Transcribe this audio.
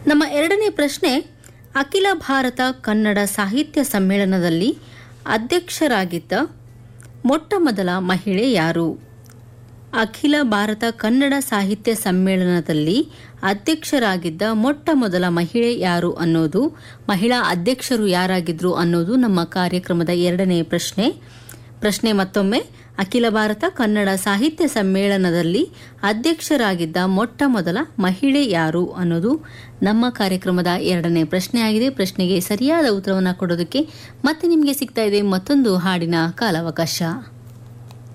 ನಮ್ಮ ಎರಡನೇ ಪ್ರಶ್ನೆ ಅಖಿಲ ಭಾರತ ಕನ್ನಡ ಸಾಹಿತ್ಯ ಸಮ್ಮೇಳನದಲ್ಲಿ ಅಧ್ಯಕ್ಷರಾಗಿದ್ದ ಮೊಟ್ಟ ಮೊದಲ ಮಹಿಳೆ ಯಾರು ಅಖಿಲ ಭಾರತ ಕನ್ನಡ ಸಾಹಿತ್ಯ ಸಮ್ಮೇಳನದಲ್ಲಿ ಅಧ್ಯಕ್ಷರಾಗಿದ್ದ ಮೊಟ್ಟ ಮೊದಲ ಮಹಿಳೆ ಯಾರು ಅನ್ನೋದು ಮಹಿಳಾ ಅಧ್ಯಕ್ಷರು ಯಾರಾಗಿದ್ರು ಅನ್ನೋದು ನಮ್ಮ ಕಾರ್ಯಕ್ರಮದ ಎರಡನೇ ಪ್ರಶ್ನೆ ಪ್ರಶ್ನೆ ಮತ್ತೊಮ್ಮೆ ಅಖಿಲ ಭಾರತ ಕನ್ನಡ ಸಾಹಿತ್ಯ ಸಮ್ಮೇಳನದಲ್ಲಿ ಅಧ್ಯಕ್ಷರಾಗಿದ್ದ ಮೊಟ್ಟ ಮೊದಲ ಮಹಿಳೆ ಯಾರು ಅನ್ನೋದು ನಮ್ಮ ಕಾರ್ಯಕ್ರಮದ ಎರಡನೇ ಪ್ರಶ್ನೆಯಾಗಿದೆ ಪ್ರಶ್ನೆಗೆ ಸರಿಯಾದ ಉತ್ತರವನ್ನು ಕೊಡೋದಕ್ಕೆ ಮತ್ತೆ ನಿಮಗೆ ಸಿಗ್ತಾ ಇದೆ ಮತ್ತೊಂದು ಹಾಡಿನ ಕಾಲಾವಕಾಶ